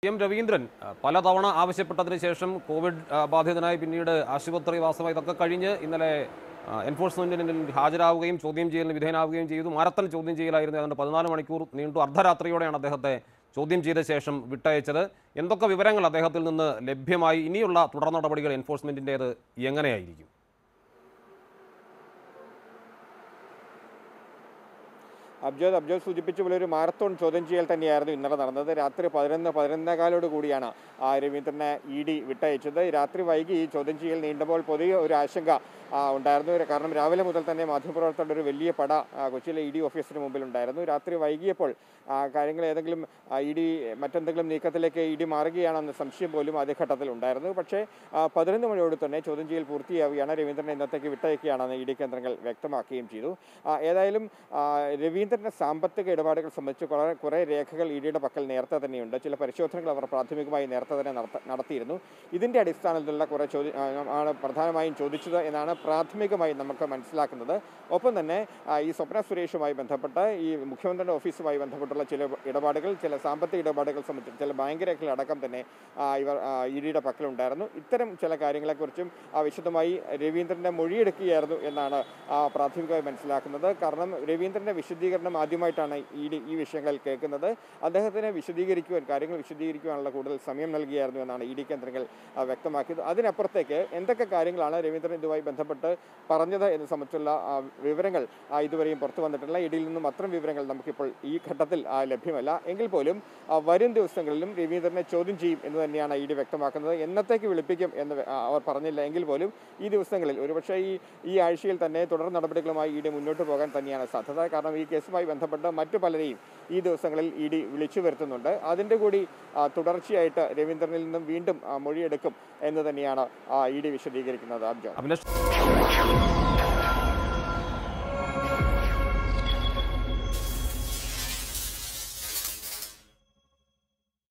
M Raveendran ആ, പലതവണ ആവശ്യപ്പെട്ടതിന് ശേഷം കോവിഡ് ആ, ബാധിതനായി പിന്നീട് ആശുപത്രി വാസമായി ഇതൊക്കെ കഴിഞ്ഞ് ഇന്നലെ ആ, എൻഫോഴ്സ്മെന്റിന് മുന്നിൽ ഹാജരാവുകയും ചോദ്യം ചെയ്യലിന് വിധേയനാവുകയും ചെയ്തു മാരത്തൺ ചോദ്യം ചെയ്യലായിരുന്നു ഏതാണ്ട് പതിനാല് മണിക്കൂർ നീണ്ടു അർദ്ധരാത്രിയോടെയാണ് അദ്ദേഹത്തെ ചോദ്യം ചെയ്ത ശേഷം വിട്ടയച്ചത് എന്തൊക്കെ വിവരങ്ങൾ അദ്ദേഹത്തിൽ നിന്ന് ലഭ്യമായി ഇനിയുള്ള തുടർ നടപടികൾ എൻഫോഴ്സ്മെന്റിൻ്റേത് എങ്ങനെയായിരിക്കും അബ്ജോദ് അബ്ജോദ് സൂചിപ്പിച്ച പോലെ ഒരു മാരത്തോൺ ചോദ്യം ചെയ്യൽ തന്നെയായിരുന്നു ഇന്നലെ നടന്നത് രാത്രി പതിനൊന്ന് പതിനൊന്നേകാലോട് കൂടിയാണ് ആ രവീന്ദ്രനെ ഇ ഡി വിട്ടയച്ചത് രാത്രി വൈകി ഈ ചോദ്യം ചെയ്യൽ നീണ്ടപ്പോൾ പൊതുവെ ഒരു ആശങ്ക ആ, ഉണ്ടായിരുന്നു കാരണം രാവിലെ മുതൽ തന്നെ മാധ്യമപ്രവർത്തകരുടെ ഒരു വലിയ പട ആ, കൊച്ചിയിലെ ഇ ഡി ഓഫീസിന് മുമ്പിൽ ഉണ്ടായിരുന്നു രാത്രി വൈകിയപ്പോൾ ആ, കാര്യങ്ങൾ ഏതെങ്കിലും ഇ ഡി മറ്റെന്തെങ്കിലും നീക്കത്തിലേക്ക് ഇ ഡി മാറുകയാണെന്ന സംശയം പോലും ആദ്യഘട്ടത്തിൽ ഉണ്ടായിരുന്നു പക്ഷേ ആ, പതിനൊന്ന് മണിയോട് തന്നെ ചോദ്യം ചെയ്യൽ പൂർത്തിയാവുകയാണ് രവീന്ദ്രനെ ഇന്നത്തേക്ക് വിട്ടയക്കുകയാണെന്ന് ഇ ഡി കേന്ദ്രങ്ങൾ വ്യക്തമാക്കുകയും ചെയ്തു ആ, ഏതായാലും ആ, രവീന്ദ്രന്റെ സാമ്പത്തിക ഇടപാടുകൾ സംബന്ധിച്ച് കുറേ കുറേ രേഖകൾ ഇ ഡിയുടെ പക്കൽ നേരത്തെ തന്നെയുണ്ട് ചില പരിശോധനകൾ അവർ പ്രാഥമികമായി നേരത്തെ തന്നെ നടത്ത- നടത്തിയിരുന്നു ഇതിന്റെ അടിസ്ഥാനത്തിലുള്ള കുറേ ചോദ്യ ആ, ആണ് പ്രധാനമായും ചോദിച്ചത് എന്നാണ് പ്രാഥമികമായി നമുക്ക് മനസ്സിലാക്കുന്നത് ഒപ്പം തന്നെ ആ, ഈ സ്വപ്ന സുരേഷുമായി ബന്ധപ്പെട്ട് ഈ മുഖ്യമന്ത്രിയുടെ ഓഫീസുമായി ബന്ധപ്പെട്ടുള്ള ചില ഇടപാടുകൾ ചില സാമ്പത്തിക ഇടപാടുകൾ സംബന്ധിച്ച് ചില ബാങ്ക് രേഖകളടക്കം തന്നെ ആ, ഇവർ ഇ ഡിയുടെ പക്കലുണ്ടായിരുന്നു ഇത്തരം ചില കാര്യങ്ങളെക്കുറിച്ചും ആ, വിശദമായി രവീന്ദ്രന്റെ മൊഴിയെടുക്കുകയായിരുന്നു എന്നാണ് ആ, പ്രാഥമികമായി മനസ്സിലാക്കുന്നത് കാരണം രവീന്ദ്രന്റെ വിശദീകരണം ആദ്യമായിട്ടാണ് ഇ ഡി ഈ വിഷയങ്ങളിൽ കേൾക്കുന്നത് അദ്ദേഹത്തിന് വിശദീകരിക്കുവാൻ കാര്യങ്ങൾ വിശദീകരിക്കുവാനുള്ള കൂടുതൽ സമയം നൽകിയായിരുന്നു എന്നാണ് ഇ ഡി കേന്ദ്രങ്ങൾ ആ, വ്യക്തമാക്കിയത് അതിനപ്പുറത്തേക്ക് എന്തൊക്കെ കാര്യങ്ങളാണ് രവീന്ദ്രൻ ഇതുമായി ബന്ധപ്പെട്ട് പറഞ്ഞത് എന്ന് സംബന്ധിച്ചുള്ള ആ, വിവരങ്ങൾ ആ, ഇതുവരെയും പുറത്തു വന്നിട്ടില്ല ഇ ഡിയിൽ നിന്നും അത്തരം വിവരങ്ങൾ നമുക്കിപ്പോൾ ഈ ഘട്ടത്തിൽ ആ, ലഭ്യമല്ല എങ്കിൽ പോലും ആ, വരും ദിവസങ്ങളിലും രവീന്ദ്രനെ ചോദ്യം ചെയ്യും എന്ന് തന്നെയാണ് ഇ ഡി വ്യക്തമാക്കുന്നത് എന്നത്തേക്ക് വിളിപ്പിക്കും എന്ന് വെ- ആ, അവർ പറഞ്ഞില്ല എങ്കിൽ പോലും ഈ ദിവസങ്ങളിൽ ഒരുപക്ഷെ ഈ ഈ ആഴ്ചയിൽ തന്നെ തുടർ നടപടികളുമായി ഇ ഡി മുന്നോട്ട് പോകാൻ തന്നെയാണ് സാധ്യത കാരണം ഈ കേസുമായി ബന്ധപ്പെട്ട് മറ്റു പലരെയും ഈ ദിവസങ്ങളിൽ ഇ ഡി വിളിച്ചു വരുത്തുന്നുണ്ട് അതിൻ്റെ കൂടി ആ, തുടർച്ചയായിട്ട് രവീന്ദ്രനിൽ നിന്നും വീണ്ടും ആ, മൊഴിയെടുക്കും എന്ന് തന്നെയാണ് ഇ ഡി വിശദീകരിക്കുന്നത് അബ്ജോ അഭിലാഷ്